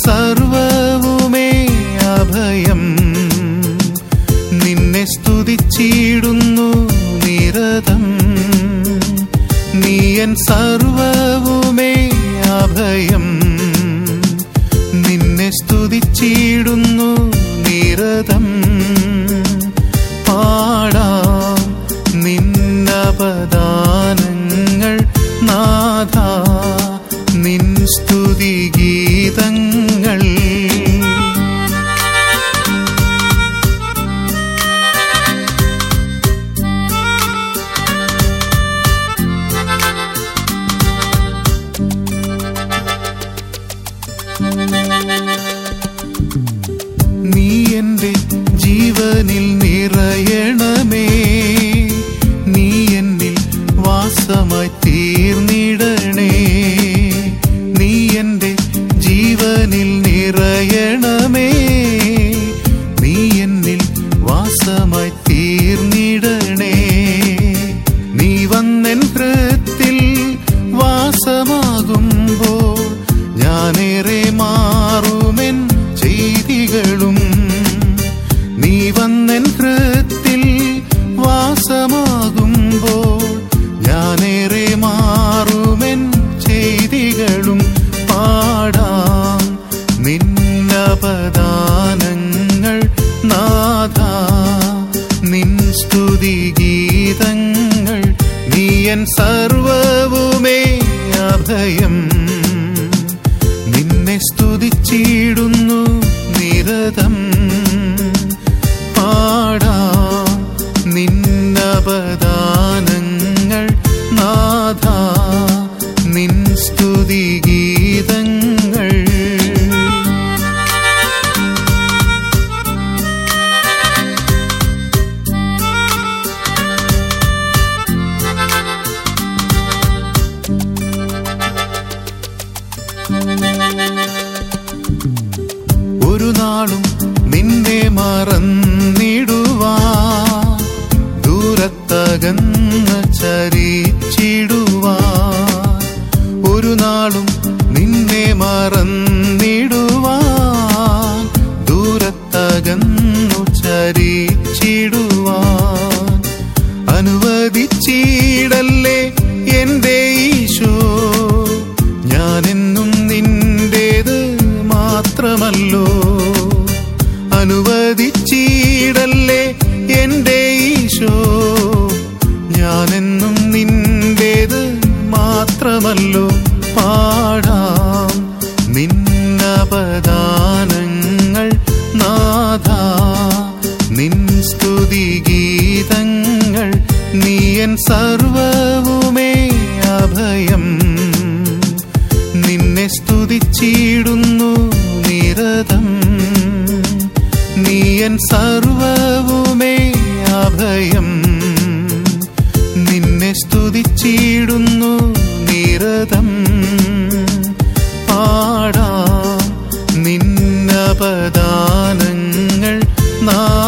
സർവവുമേ അഭയം നിന്നെ സ്തുതിച്ചിടുന്നു നിരതം നീയൻ സർവവുമേ അഭയം നിന്നെ സ്തുതിച്ചിടുന്നു നിരതം പാടാം നിന്നപദാനങ്ങൾ നാഥ നിൻ സ്തുതിഗീതങ്ങൾ നീ എന്റെ ജീവനിൽ നിറയണമേ നീ എന്നിൽ വാസമായി തീർന്നിടണേ നീ എന്റെ ജീവനിൽ നിറയണമേ നീ എന്നിൽ വാസമായി തീർന്നിടണേ നീ വന്നെൻ ഹൃത്തിൽ വാസമാകുമ്പോൾ ഞാനേറെ മാറുമെൻ ചെയ്തികളും നീ വന്നെൻ ഹൃത്തിൽ വാസമാകുമ്പോൾ ഞാനേറെ മാറുമെൻ ചെയ്തികളും പാടാം നിന്നപദാനങ്ങൾ നാഥ നിൻ സ്തുതിഗീതങ്ങൾ നീയൻ സർവവുമേ അഭയം നിന്നെ സ്തുതിച്ചിടുന്നു നിരതം പാടാം നിന്നപദാനങ്ങൾ നാഥ നിൻ സ്തുതിഗീതങ്ങൾ ഒരു നാളും നിന്നെ മറന്നിടുവാ ദൂരത്തകന്ന് ചരിച്ചിടുവാ ഒരു നാളും നിന്നെ മറന്നിടുവാ ദൂരത്തകന്നു ചരിച്ചിടുവാ അനുവദിച്ചിടല്ലേ എന്റെ ഈശോ ഞാനെന്നും നിന്റേത് മാത്രമല്ലോ അനുവദിച്ചിടല്ലേ എന്റെ ഈശോ ഞാനെന്നും നിന്റേത് മാത്രമല്ലോ പാടാം നിന്നപദാനങ്ങൾ നാഥ നിൻ സ്തുതിഗീതങ്ങൾ നീയൻ സർവവുമേ അഭയം നിന്നെ സ്തുതിച്ചിടുന്നു നിരതം നീയൻ സർവവുമേ അഭയം നിന്നെ സ്തുതിച്ചിടുന്നു നിരതം പാടാം നിന്നപദാനങ്ങൾ നാ